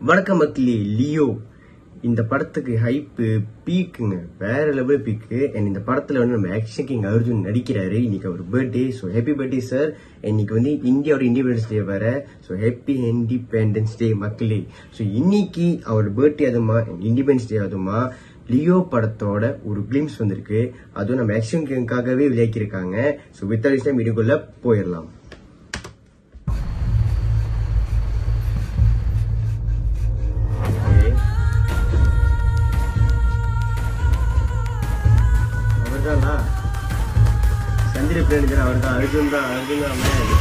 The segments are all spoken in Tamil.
வணக்கம் மக்களே லியோ இந்த படத்துக்கு ஹைப்பு பீக்குங்க வேற லெவல் பீக்கு அண்ட் இந்த படத்துல வந்து நம்ம ஆக்ஷன் கிங் அர்ஜுன் நடிக்கிறாரு இன்னைக்கு அவர் birthday so happy birthday sir இன்னைக்கு வந்து இந்தியாவோட இண்டிபெண்டன்ஸ் டே வர ஸோ ஹாப்பி இண்டிபெண்டன்ஸ் டே மக்களே ஸோ இன்னைக்கு அவர் பர்த்டே அதுமா இண்டிபெண்டன்ஸ் டே அதுமா லியோ படத்தோட ஒரு கிளிம்ஸ் வந்திருக்கு அதுவும் நம்ம ஆக்ஷன் கிங்காகவே விளையாக்கியிருக்காங்க ஸோ வித் விஷயம் வீடியோக்குள்ள போயிடலாம் Okay. அவர்தானா சந்திர பிரேணிதர் அவர் தான் அர்ஜுன் தான் அர்ஜுன் தான் man.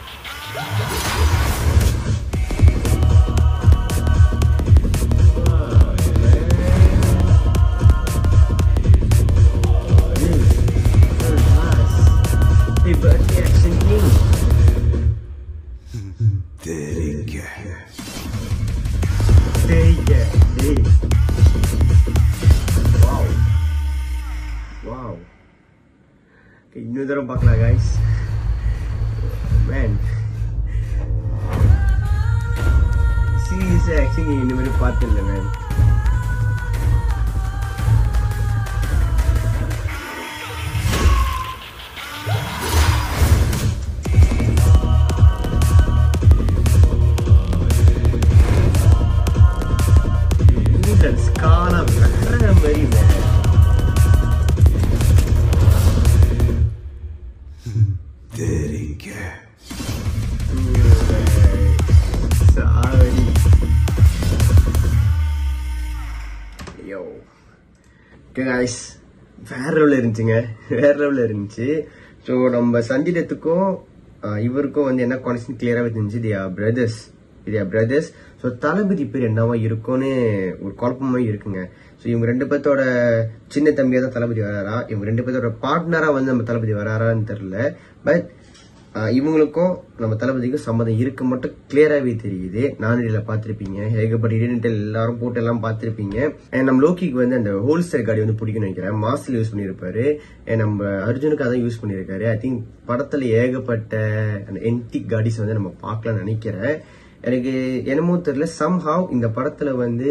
Wow, man. Hey, very nice. Hey, birthday action king. Take it. Hey. Wow. Wow. Okay, இன்னொரு தரம் பார்க்கலாம் guys. Man. சீரியஸா ஆக்சுவலி இந்த மாதிரி பார்த்தில்ல மேன் ஸ்காலா வேற மாதிரி man sorry yo okay guys வேற லெவலில் இருந்துச்சுங்க வேற லெவலில் இருந்துச்சு ஸோ நம்ம சஞ்சீதத்துக்கும் ஆஹ், இவருக்கும் வந்து என்ன கான்செப்ட் கிளியராகவே தெரிஞ்சு தியா பிரதர்ஸ் தியா பிரதர்ஸ் ஸோ தளபதி பேர் என்னவா இருக்கும்னு ஒரு குழப்பமா இருக்குங்க ஸோ இவங்க ரெண்டு பேர்த்தோட சின்ன தம்பியா தான் தளபதி வராரா இவங்க ரெண்டு பேர்த்தோட பார்ட்னரா வந்து நம்ம தளபதி வராரான்னு தெரியல பட் ஆஹ் இவங்களுக்கும் நம்ம தளபதிக்கும் சம்மதம் இருக்கு மட்டும் கிளியராகவே தெரியுது நானடியில் பார்த்துருப்பீங்க ஏகப்பட்ட இடைநிட்டல் எல்லாரும் போட்டு எல்லாம் பார்த்துருப்பீங்க And நம்ம லோக்கிக்கு வந்து அந்த ஹோல்சேல் காடி வந்து பிடிக்கும்னு நினைக்கிறேன் மாஸ்ல யூஸ் பண்ணியிருப்பாரு And நம்ம அர்ஜுனுக்கு அதான் யூஸ் பண்ணியிருக்காரு ஐ திங்க் படத்துல ஏகப்பட்ட அந்த என்டிக் காடிஸ் வந்து நம்ம பார்க்கலாம்னு நினைக்கிறேன் எனக்கு என்னமோ தெரியல சம்ஹாவ் இந்த படத்துல வந்து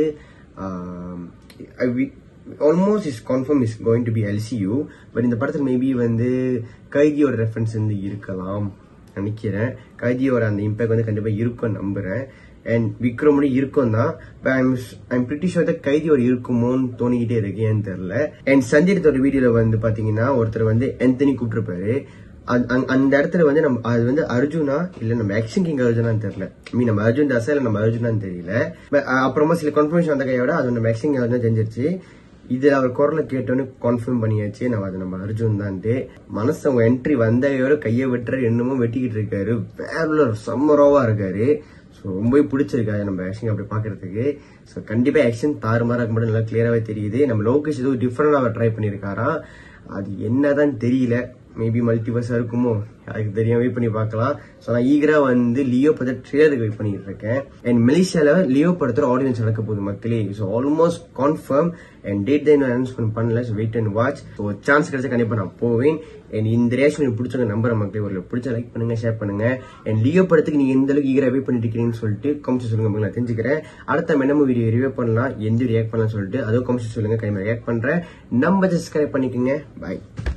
almost is confirm is going to be LCU but இந்த படத்தில் மேபி வந்து கைதியோட ரெஃபரன்ஸ் வந்து இருக்கலாம் நினைக்கிறேன் கைதியோட அந்த இம்பேக்ட் வந்து கண்டிப்பாக இருக்கும்னு நம்புறேன் அண்ட் விக்ரமோட இருக்கும் தான் ஐம் பிரிட்டி ஷோர் கைதியோட இருக்குமோன்னு தோணிக்கிட்டே இருக்கு ஏன்னு தெரியல அண்ட் சஞ்சீரத்தோட வீடியோல வந்து பாத்தீங்கன்னா ஒருத்தர் வந்து எந்தனி கூப்பிட்டுருப்பாரு அந்த- அந்த- அந்த இடத்துல வந்து நம்ம அது வந்து அர்ஜுனா இல்ல நம்ம ஆக்ஷன் கிங் அர்ஜுனான்னு தெரியல மீன் நம்ம அர்ஜுன் தாசா இல்ல நம்ம அர்ஜுனான்னு தெரியல But, அஹ், அப்புறமா சில கன்ஃபர்மேஷன் வந்த கையோட அது நம்ம ஆக்ஷன் கிங் அர்ஜுனா தெரிஞ்சிருச்சு இதுல அவர் குரலை கேட்டோன்னு கன்ஃபார்ம் பண்ணியாச்சு நம்ம அது நம்ம அர்ஜுன் தான்ட்டு மனசு அவங்க என்ட்ரி வந்தையோட கையை வெட்டுற என்னமோ வெட்டிக்கிட்டு இருக்காரு வேற சம்மரோவா இருக்காரு ஸோ ரொம்பவே பிடிச்சிருக்காரு நம்ம ஆக்ஷன் அப்படி பாக்குறதுக்கு ஸோ கண்டிப்பா ஆக்ஷன் தாறுமாறா இருக்க மட்டும் நல்லா கிளியராகவே தெரியுது நம்ம லோகேஷ் ஏதோ டிஃப்ரெண்டாக ட்ரை பண்ணியிருக்காராம் அது என்னதான் தெரியல மேபி மல்டிவர்ஸா இருக்குமோ அதுக்கு தெரியாம வெயிட் பண்ணி பார்க்கலாம் ஸோ நான் ஈகரா வந்து லியோ பத்தி ட்ரெயிலருக்கு வெயிட் பண்ணிட்டு இருக்கேன் அண்ட் மலேசியால லியோ படத்தோட ஆடியன்ஸ் நடக்க போகுது மக்களே so almost confirm and date தான் இன்னும் அனௌன்ஸ்மெண்ட் பண்ணல so wait and watch so chance கிடைச்சா கண்டிப்பா நான் போவேன் அண்ட் இந்த ரேஷன் எனக்கு பிடிச்சவங்க நம்புற மக்களே ஒரு பிடிச்ச லைக் பண்ணுங்க ஷேர் பண்ணுங்க அண்ட் லியோ படத்துக்கு நீங்க எந்த அளவுக்கு ஈகரா வெயிட் பண்ணிட்டு இருக்கீங்கன்னு சொல்லிட்டு கமெண்ட்ஸ் சொல்லுங்க மக்களே, நான் தெரிஞ்சுக்கிறேன் அடுத்த மெனம வீடியோ ரிவ்யூ பண்ணலாம் எந்த ரியாக்ட் பண்ணலாம் சொல்லிட்டு அதுவும் கமெண்ட்ஸ் சொல்லுங்க கண்டிப்பா ரியாக்ட் பண்றேன் நம்ம சப்ஸ்கிரைப் பண்ணிக்கோங்க பாய்